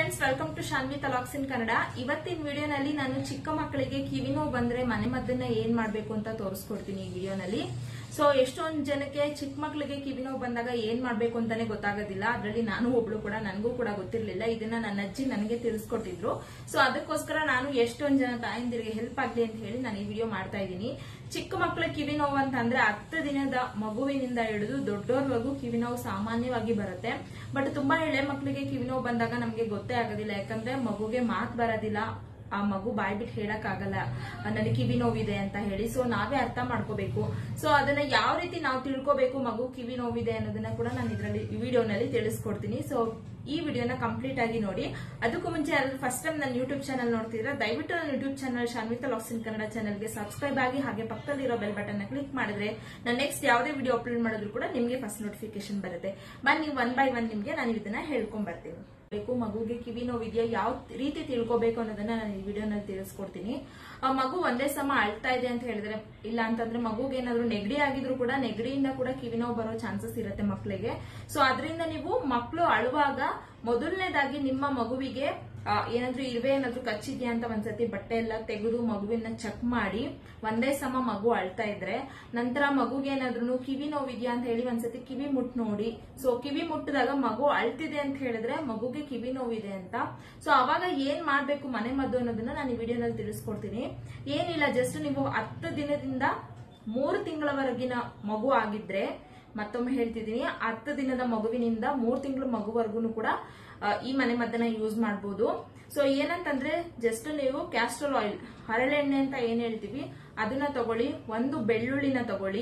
friends welcome to Shanvi talks in Kannada ಇವತ್ತಿನ ವಿಡಿಯೋನಲ್ಲಿ ನಾನು ಚಿಕ್ಕ ಮಕ್ಕಳಿಗೆ ಕಿವಿ ನೋವು ಬಂದ್ರೆ ಮನೆ ಮದ್ದನ್ನ ಏನ್ ಮಾಡ್ಬೇಕು ಅಂತ ತೋರಿಸ್ಕೊಡ್ತೀನಿ ಈ ವಿಡಿಯೋನಲ್ಲಿ ಸೊ ಎಷ್ಟೊಂದ್ ಜನಕ್ಕೆ ಚಿಕ್ಕ ಮಕ್ಕಳಿಗೆ ಕಿವಿ ನೋವು ಬಂದಾಗ ಏನ್ ಮಾಡ್ಬೇಕು ಅಂತಾನೆ ಗೊತ್ತಾಗೋದಿಲ್ಲ ಅದ್ರಲ್ಲಿ ನಾನು ಒಬ್ಳು ಕೂಡ ನನಗೂ ಕೂಡ ಗೊತ್ತಿರ್ಲಿಲ್ಲ ಇದನ್ನ ನನ್ನ ಅಜ್ಜಿ ನನಗೆ ತಿಳಿಸ್ಕೊಟ್ಟಿದ್ರು ಸೊ ಅದಕ್ಕೋಸ್ಕರ ನಾನು ಎಷ್ಟೊಂದ್ ಜನ ತಾಯಂದಿರಿಗೆ ಹೆಲ್ಪ್ ಆಗ್ಲಿ ಅಂತ ಹೇಳಿ ನಾನು ಈ ವಿಡಿಯೋ ಮಾಡ್ತಾ ಇದ್ದೀನಿ ಚಿಕ್ಕ ಮಕ್ಕಳ ಕಿವಿ ನೋವು ಅಂತ ಅಂದ್ರೆ ಹತ್ತು ದಿನದ ಮಗುವಿನಿಂದ ಹಿಡಿದು ದೊಡ್ಡೋರ್ವರೆಗೂ ಕಿವಿ ನೋವು ಸಾಮಾನ್ಯವಾಗಿ ಬರುತ್ತೆ ಬಟ್ ತುಂಬಾ ಎಳೆ ಮಕ್ಕಳಿಗೆ ಕಿವಿ ನೋವು ಬಂದಾಗ ನಮ್ಗೆ ಗೊತ್ತೇ ಆಗೋದಿಲ್ಲ ಯಾಕಂದ್ರೆ ಮಗುಗೆ ಮಾತ್ ಬರೋದಿಲ್ಲ ಆ ಮಗು ಬಾಯ್ ಬಿಟ್ಟು ಹೇಳಕ್ ಆಗಲ್ಲ ನನಗೆ ಕಿವಿ ನೋವಿದೆ ಅಂತ ಹೇಳಿ ಸೊ ನಾವೇ ಅರ್ಥ ಮಾಡ್ಕೋಬೇಕು ಸೊ ಅದನ್ನ ಯಾವ ರೀತಿ ನಾವು ತಿಳ್ಕೋಬೇಕು ಮಗು ಕಿವಿ ನೋವಿದೆ ಅನ್ನೋದನ್ನ ಕೂಡ ನಾನು ಇದರಲ್ಲಿ ವಿಡಿಯೋನಲ್ಲಿ ತಿಳಿಸ್ಕೊಡ್ತೀನಿ ಸೊ ಈ ವಿಡಿಯೋನ ಕಂಪ್ಲೀಟ್ ಆಗಿ ನೋಡಿ ಅದಕ್ಕೂ ಮುಂಚೆ ಯಾರಾದ್ರೂ ಫಸ್ಟ್ ಟೈಮ್ ನನ್ನ ಯೂಟ್ಯೂಬ್ ಚಾನಲ್ ನೋಡ್ತಿದ್ರೆ ದಯವಿಟ್ಟು ನನ್ನ YouTube channel Shanvitha locks in Kannada ಚಾನಲ್ಗೆ ಸಬ್ಸ್ಕ್ರೈಬ್ ಆಗಿ ಹಾಗೆ ಪಕ್ಕದಲ್ಲಿರೋ ಬೆಲ್ ಬಟನ್ ನ ಕ್ಲಿಕ್ ಮಾಡಿದ್ರೆ ನಾನು ನೆಕ್ಸ್ಟ್ ಯಾವುದೇ ವಿಡಿಯೋ ಅಪ್ಲೋಡ್ ಮಾಡಿದ್ರು ಕೂಡ ನಿಮಗೆ ಫಸ್ಟ್ ನೋಟಿಫಿಕೇಶನ್ ಬರುತ್ತೆ ಬನ್ನಿ ಒನ್ ಬೈ ಒನ್ ನಿಮ್ಗೆ ನಾನು ಇದನ್ನ ಹೇಳ್ಕೊಂಡ್ ಬರ್ತೀನಿ ಬೇಕು ಮಗುಗೆ ಕಿವಿ ನೋವಿದೆಯಾ ಯಾವ ರೀತಿ ತಿಳ್ಕೊಬೇಕು ಅನ್ನೋದನ್ನ ನಾನು ಈ ವಿಡಿಯೋನಲ್ಲಿ ತಿಳಿಸ್ಕೊಡ್ತೀನಿ ಆ ಮಗು ಒಂದೇ ಸಮ ಅಳ್ತಾ ಇದೆ ಅಂತ ಹೇಳಿದ್ರೆ ಇಲ್ಲ ಅಂತಂದ್ರೆ ಮಗುಗೆ ಏನಾದ್ರು ನೆಗಡಿ ಆಗಿದ್ರು ಕೂಡ ನೆಗಡಿಯಿಂದ ಕೂಡ ಕಿವಿ ನೋವು ಬರೋ ಚಾನ್ಸಸ್ ಇರುತ್ತೆ ಮಕ್ಕಳಿಗೆ ಸೊ ಅದರಿಂದ ನೀವು ಮಕ್ಕಳು ಅಳುವಾಗ ಮೊದಲನೇದಾಗಿ ನಿಮ್ಮ ಮಗುವಿಗೆ ಆ, ಏನಾದ್ರೂ ಇರುವೆ ಏನಾದ್ರೂ ಕಚ್ಚಿದ್ಯಾ ಅಂತ ಒಂದ್ಸತಿ ಬಟ್ಟೆ ಎಲ್ಲ ತೆಗೆದು ಮಗುವಿನ ಚೆಕ್ ಮಾಡಿ ಒಂದೇ ಸಮ ಮಗು ಅಳ್ತಾ ಇದ್ರೆ ನಂತರ ಮಗುಗೆ ಏನಾದ್ರೂ ಕಿವಿ ನೋವಿದ್ಯಾ ಅಂತ ಹೇಳಿ ಒಂದ್ಸತಿ ಕಿವಿ ಮುಟ್ ನೋಡಿ ಸೊ ಕಿವಿ ಮುಟ್ಟಿದಾಗ ಮಗು ಅಳ್ತಿದೆ ಅಂತ ಹೇಳಿದ್ರೆ ಮಗುಗೆ ಕಿವಿ ನೋವಿದೆ ಅಂತ ಸೊ ಅವಾಗ ಏನ್ ಮಾಡ್ಬೇಕು ಮನೆ ಮದ್ದು ಅನ್ನೋದನ್ನ ನಾನು ಈ ವಿಡಿಯೋನಲ್ಲಿ ತಿಳಿಸ್ಕೊಡ್ತೀನಿ ಏನಿಲ್ಲ ಜಸ್ಟ್ ನೀವು ಹತ್ತು ದಿನದಿಂದ ಮೂರು ತಿಂಗಳವರೆಗಿನ ಮಗು ಆಗಿದ್ರೆ ಮತ್ತೊಮ್ಮೆ ಹೇಳ್ತಿದ್ದೀನಿ ಹತ್ತು ದಿನದ ಮಗುವಿನಿಂದ ಮೂರ್ ತಿಂಗಳು ಮಗುವರೆಗೂ ಕೂಡ ಆ, ಈ ಮನೆ ಮದ್ದನ್ನ ಯೂಸ್ ಮಾಡಬಹುದು ಸೊ ಏನಂತಂದ್ರೆ ಜಸ್ಟ್ ನೀವು ಕ್ಯಾಸ್ಟ್ರೋಲ್ ಆಯಿಲ್ ಹರಳೆಣ್ಣೆ ಅಂತ ಏನ್ ಹೇಳ್ತೀವಿ ಅದನ್ನ ತಗೊಳ್ಳಿ ಒಂದು ಬೆಳ್ಳುಳ್ಳಿನ ತಗೊಳ್ಳಿ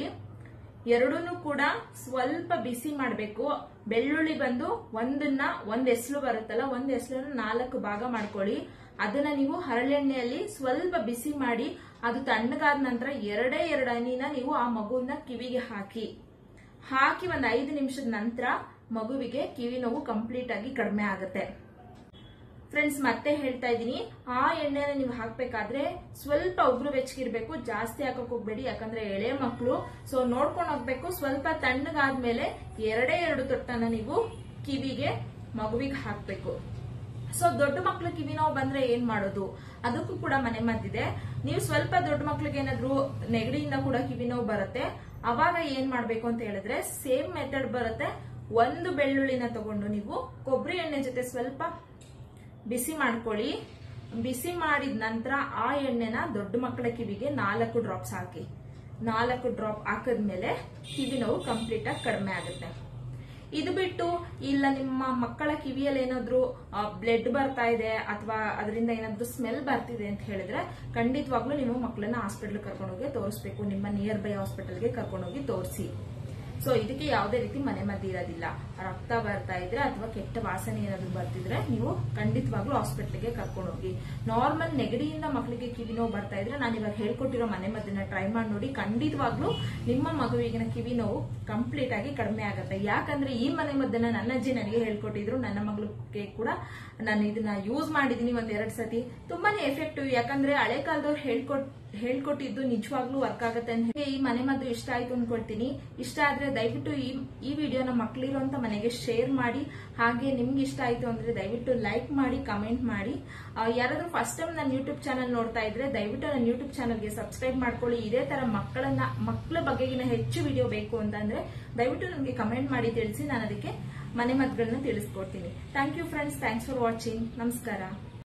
ಎರಡೂನು ಕೂಡ ಸ್ವಲ್ಪ ಬಿಸಿ ಮಾಡಬೇಕು ಬೆಳ್ಳುಳ್ಳಿ ಬಂದು ಒಂದನ್ನ ಒಂದ್ ಎಸ್ಲು ಬರುತ್ತಲ್ಲ ಒಂದ್ ಎಸ್ಲನ್ನ ನಾಲ್ಕು ಭಾಗ ಮಾಡ್ಕೊಳ್ಳಿ ಅದನ್ನ ನೀವು ಹರಳೆಣ್ಣೆಯಲ್ಲಿ ಸ್ವಲ್ಪ ಬಿಸಿ ಮಾಡಿ ಅದು ತಣ್ಣಗಾದ ನಂತರ ಎರಡೇ ಎರಡು ಹನಿನ ನೀವು ಆ ಮಗುವಿನ ಕಿವಿಗೆ ಹಾಕಿ ಹಾಕಿ ಒಂದ್ ಐದು ನಿಮಿಷದ ನಂತರ ಮಗುವಿಗೆ ಕಿವಿ ನೋವು ಕಂಪ್ಲೀಟ್ ಆಗಿ ಕಡಿಮೆ ಆಗುತ್ತೆ ಫ್ರೆಂಡ್ಸ್ ಮತ್ತೆ ಹೇಳ್ತಾ ಇದ್ದೀನಿ ಆ ಎಣ್ಣೆನ ನೀವು ಹಾಕ್ಬೇಕಾದ್ರೆ ಸ್ವಲ್ಪ ಉಗುರು ಬೆಚ್ಚಗಿರ್ಬೇಕು ಜಾಸ್ತಿ ಹಾಕಕ್ ಹೋಗ್ಬೇಡಿ ಯಾಕಂದ್ರೆ ಎಳೆ ಮಕ್ಕಳು ಸೊ ನೋಡ್ಕೊಂಡು ಹೋಗ್ಬೇಕು ಸ್ವಲ್ಪ ತಣ್ಣಗಾದ್ಮೇಲೆ ಎರಡೇ ಎರಡು ತೊಟ್ಟನ್ನ ನೀವು ಕಿವಿಗೆ ಮಗುವಿಗೆ ಹಾಕ್ಬೇಕು ಸೊ ದೊಡ್ಡ ಮಕ್ಳು ಕಿವಿ ನೋವು ಬಂದ್ರೆ ಏನ್ ಮಾಡೋದು ಅದಕ್ಕೂ ಕೂಡ ಮನೆ ಮದ್ದಿದೆ ನೀವು ಸ್ವಲ್ಪ ದೊಡ್ಡ ಮಕ್ಳಿಗೆ ಏನಾದ್ರು ನೆಗಡಿಯಿಂದ ಕೂಡ ಕಿವಿ ನೋವು ಬರುತ್ತೆ ಅವಾಗ ಏನ್ ಮಾಡ್ಬೇಕು ಅಂತ ಹೇಳಿದ್ರೆ ಸೇಮ್ ಮೆಥಡ್ ಬರುತ್ತೆ ಒಂದು ಬೆಳ್ಳುಳ್ಳಿನ ತಗೊಂಡು ನೀವು ಕೊಬ್ಬರಿ ಎಣ್ಣೆ ಜೊತೆ ಸ್ವಲ್ಪ ಬಿಸಿ ಮಾಡ್ಕೊಳ್ಳಿ ಬಿಸಿ ಮಾಡಿದ ನಂತರ ಆ ಎಣ್ಣೆನ ದೊಡ್ಡ ಮಕ್ಕಳ ಕಿವಿಗೆ ನಾಲ್ಕು ಡ್ರಾಪ್ಸ್ ಹಾಕಿ ನಾಲ್ಕು ಡ್ರಾಪ್ ಹಾಕಿದ್ಮೇಲೆ ಕಿವಿ ನೋವು ಕಂಪ್ಲೀಟ್ ಆಗಿ ಕಡಿಮೆ ಆಗುತ್ತೆ ಇದು ಬಿಟ್ಟು ಇಲ್ಲ ನಿಮ್ಮ ಮಕ್ಕಳ ಕಿವಿಯಲ್ಲಿ ಏನಾದ್ರು ಬ್ಲಡ್ ಬರ್ತಾ ಇದೆ ಅಥವಾ ಅದರಿಂದ ಏನಾದ್ರು ಸ್ಮೆಲ್ ಬರ್ತಿದೆ ಅಂತ ಹೇಳಿದ್ರೆ ಖಂಡಿತವಾಗ್ಲೂ ನೀವು ಮಕ್ಕಳನ್ನ ಹಾಸ್ಪಿಟಲ್ ಕರ್ಕೊಂಡೋಗಿ ತೋರಿಸ್ಬೇಕು ನಿಮ್ಮ ನಿಯರ್ ಬೈ ಹಾಸ್ಪಿಟಲ್ಗೆ ಕರ್ಕೊಂಡೋಗಿ ತೋರಿಸಿ ಸೊ ಇದಕ್ಕೆ ಯಾವುದೇ ರೀತಿ ಮನೆ ಮದ್ದು ಇರೋದಿಲ್ಲ ರಕ್ತ ಬರ್ತಾ ಇದ್ರೆ ಅಥವಾ ಕೆಟ್ಟ ವಾಸನೆ ಏನಾದ್ರು ಬರ್ತಿದ್ರೆ ನೀವು ಖಂಡಿತವಾಗ್ಲೂ ಹಾಸ್ಪಿಟ್ಲಿಗೆ ಕರ್ಕೊಂಡು ಹೋಗಿ ನಾರ್ಮಲ್ ನೆಗಡಿಯಿಂದ ಮಕ್ಕಳಿಗೆ ಕಿವಿ ನೋವು ಬರ್ತಾ ಇದ್ರೆ ನಾನು ಇವಾಗ ಹೇಳ್ಕೊಟ್ಟಿರೋ ಮನೆ ಮದ್ದನ್ನ ಟ್ರೈ ಮಾಡಿ ನೋಡಿ ಖಂಡಿತವಾಗ್ಲೂ ನಿಮ್ಮ ಮಗುವಿಗಿನ ಕಿವಿ ನೋವು ಕಂಪ್ಲೀಟ್ ಆಗಿ ಕಡಿಮೆ ಆಗುತ್ತೆ ಯಾಕಂದ್ರೆ ಈ ಮನೆ ಮದ್ದನ್ನ ನನ್ನ ಅಜ್ಜಿ ನನಗೆ ಹೇಳ್ಕೊಟ್ಟಿದ್ರು ನನ್ನ ಮಗಳಿಗೆ ಕೂಡ ನಾನು ಇದನ್ನ ಯೂಸ್ ಮಾಡಿದೀನಿ ಒಂದ್ ಎರಡ್ ಸತಿ ತುಂಬಾನೇ ಎಫೆಕ್ಟಿವ್ ಯಾಕಂದ್ರೆ ಹಳೆ ಕಾಲದವ್ರು ಹೇಳ್ಕೊಟ್ ಹೇಳ್ಕೊಟ್ಟಿದ್ದು ನಿಜವಾಗ್ಲೂ ವರ್ಕ್ ಆಗುತ್ತೆ ಅಂತ ಹೇಳಿ ಈ ಮನೆ ಮದ್ದು ಇಷ್ಟ ಆಯ್ತು ಅನ್ಕೊಳ್ತೀನಿ ಇಷ್ಟ ಆದ್ರೆ ದಯವಿಟ್ಟು ಈ ಈ ವಿಡಿಯೋನ ಮಕ್ಕಳಿರುವಂತ ಮನೆಗೆ ಶೇರ್ ಮಾಡಿ ಹಾಗೆ ನಿಮ್ಗೆ ಇಷ್ಟ ಆಯ್ತು ಅಂದ್ರೆ ದಯವಿಟ್ಟು ಲೈಕ್ ಮಾಡಿ ಕಮೆಂಟ್ ಮಾಡಿ ಆ, ಯಾರಾದ್ರೂ ಫಸ್ಟ್ ಟೈಮ್ ನನ್ನ ಯೂಟ್ಯೂಬ್ ಚಾನಲ್ ನೋಡ್ತಾ ಇದ್ರೆ ದಯವಿಟ್ಟು ನನ್ನ ಯೂಟ್ಯೂಬ್ ಚಾನಲ್ಗೆ ಸಬ್ಸ್ಕ್ರೈಬ್ ಮಾಡ್ಕೊಳ್ಳಿ ಇದೇ ತರ ಮಕ್ಕಳನ್ನ ಮಕ್ಕಳ ಬಗೆಗಿನ ಹೆಚ್ಚು ವಿಡಿಯೋ ಬೇಕು ಅಂತಂದ್ರೆ ದಯವಿಟ್ಟು ನನಗೆ ಕಮೆಂಟ್ ಮಾಡಿ ತಿಳಿಸಿ ನಾನು ಅದಕ್ಕೆ ಮನೆ ಮದ್ದುಗಳನ್ನ ತಿಳಿಸ್ಕೊಡ್ತೀನಿ thank you friends thanks for watching ನಮಸ್ಕಾರ